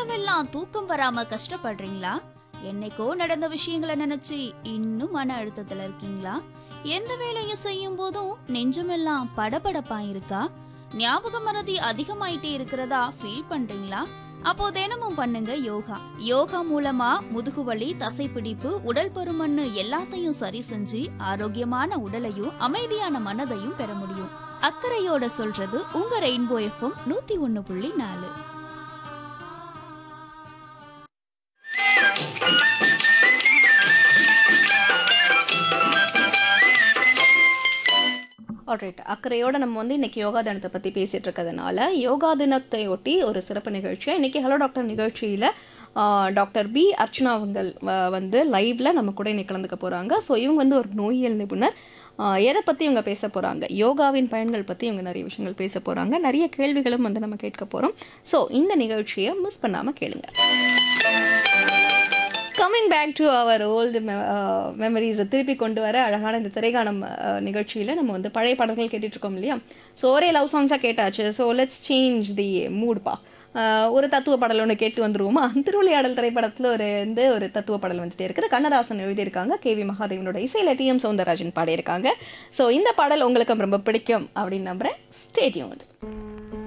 இரவெல்லாம் தூக்கம் வராம கஷ்டப்படுறீங்களா என்னைக்கோ நடந்த விஷயங்களை நினைச்சு இன்னும் மன அழுத்தத்துல இருக்கீங்களா எந்த வேலையும் செய்யும் போதும் நெஞ்சமெல்லாம் படபடப்பா இருக்கா ஞாபக மறதி அதிகமாயிட்டே இருக்கிறதா ஃபீல் பண்றீங்களா அப்போ தினமும் பண்ணுங்க யோகா யோகா மூலமா முதுகுவலி தசைப்பிடிப்பு உடல் பருமன்னு எல்லாத்தையும் சரி செஞ்சு ஆரோக்கியமான உடலையும் அமைதியான மனதையும் பெற முடியும் அக்கறையோட சொல்றது உங்க ரெயின்போ எஃப்எம் நூத்தி ஒன்னு புள்ளி நாலு ஆல்ரைட் அக்கறையோட நம்ம வந்து இன்னைக்கு யோகா தினத்தை பற்றி பேசிட்டு இருக்கிறதுனால யோகா தினத்தை ஒட்டி ஒரு சிறப்பு நிகழ்ச்சியாக இன்னைக்கு ஹலோ டாக்டர் நிகழ்ச்சியில் டாக்டர் பி அர்ச்சனா அவங்கள் வ- வந்து லைவ்ல நம்ம கூட இன்னைக்கு கலந்துக்க போகிறாங்க ஸோ இவங்க வந்து ஒரு நோயியல் நிபுணர் ஆஹ் எதை பற்றி இவங்க பேச போகிறாங்க யோகாவின் பயன்கள் பற்றி இவங்க நிறைய விஷயங்கள் பேச போகிறாங்க நிறைய கேள்விகளும் வந்து நம்ம கேட்க போகிறோம் ஸோ இந்த நிகழ்ச்சியை மிஸ் பண்ணாமல் கேளுங்க coming back to our old மெமரிஸை திருப்பி கொண்டு வர அழகான இந்த திரைகாணம் நிகழ்ச்சியில் நம்ம வந்து பழைய பாடல்கள் கேட்டுட்டு இருக்கோம் இல்லையா ஸோ ஒரே லவ் சாங்ஸாக கேட்டாச்சு ஸோ லெட்ஸ் சேஞ்ச் தி மூட்பா ஒரு தத்துவ பாடல் ஒன்று கேட்டு வந்துருவோமா திருவிளையாடல் திரைப்படத்தில் ஒரு வந்து ஒரு தத்துவ பாடல் வந்துட்டே இருக்குது கண்ணதாசன் எழுதியிருக்காங்க கே வி மகாதேவனோட இசையில் டி எம் சௌந்தரராஜன் பாடியிருக்காங்க ஸோ இந்த பாடல் உங்களுக்கு ரொம்ப பிடிக்கும் அப்படின்னு நம்புகிறேன் ஸ்டேடியம்